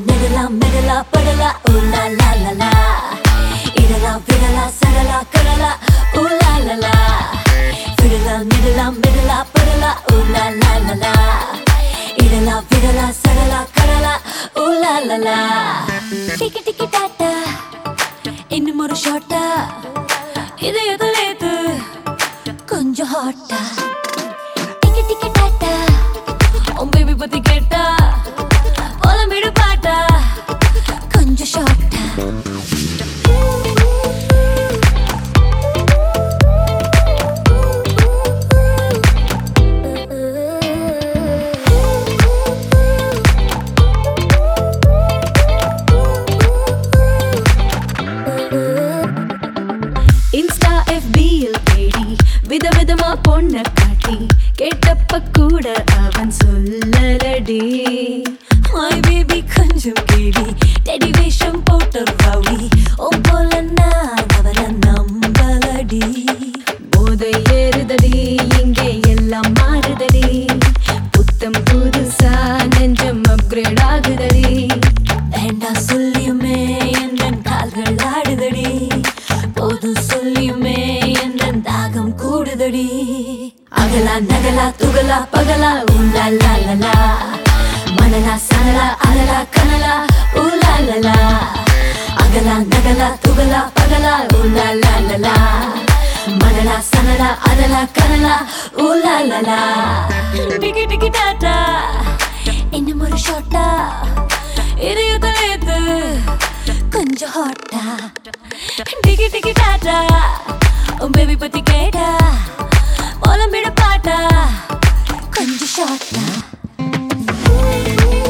மெடலாம் மெடலா படலா ஊலா லா லா லா இடலா விடலா சடலா கடலா ஊலா லா லா விடலா மெடலா மெடலா படலா ஊலா லா லா லா இடலா விடலா சடலா கடலா ஊலா லா லா டிக்கி டிக்கி டாட்டா இன்னும் ஒரு ஷாட்டா இது எதுலேது கொஞ்சம் ஹாட்டா டிக்கி டிக்கி டாட்டா உன் பேபி பத்தி கேட்டா போலம் விடு பாட்டா கொஞ்சம் ஷார்ட்டா இன்ஸ்டா எஃபியில் தேடி விதவிதமா பொண்ண காட்டி கேட்டப்ப கூட அவன் சொல்லலடி My baby கொஞ்சம் கேடி டெடி வேஷம் போட்ட ரவுடி உன் போல நான் அவனை நம்பலடி போதை ஏறுதடி இங்கே எல்லாம் மாறுதடி புத்தம் புதுசா நெஞ்சம் அப்கிரேட் ஆகுதடி வேண்டாம் சொல்லியுமே என் கால்கள் ஆடுதடி போதும் சொல்லியுமே என் தாகம் கூடுதடி அகலா நகலா துகலா பகலா உலா லா லா லா மணலா சனலா அலலா கனலா உலா லா லா அகலா நகலா துகலா பகலா உலா லா லா லா மணலா சனலா அலலா கனலா உலா லா லா டிக்கி டிக்கி டாட்டா இன்னும் ஒரு ஷாட்டா இதயத்தலேத்து கொஞ்சம் ஹாட்டா டிக்கி டிக்கி டாட்டா உன் பேபி பத்தி கேட்டா போலம் விட பாட்டா கொஞ்சம் ஷாட்டா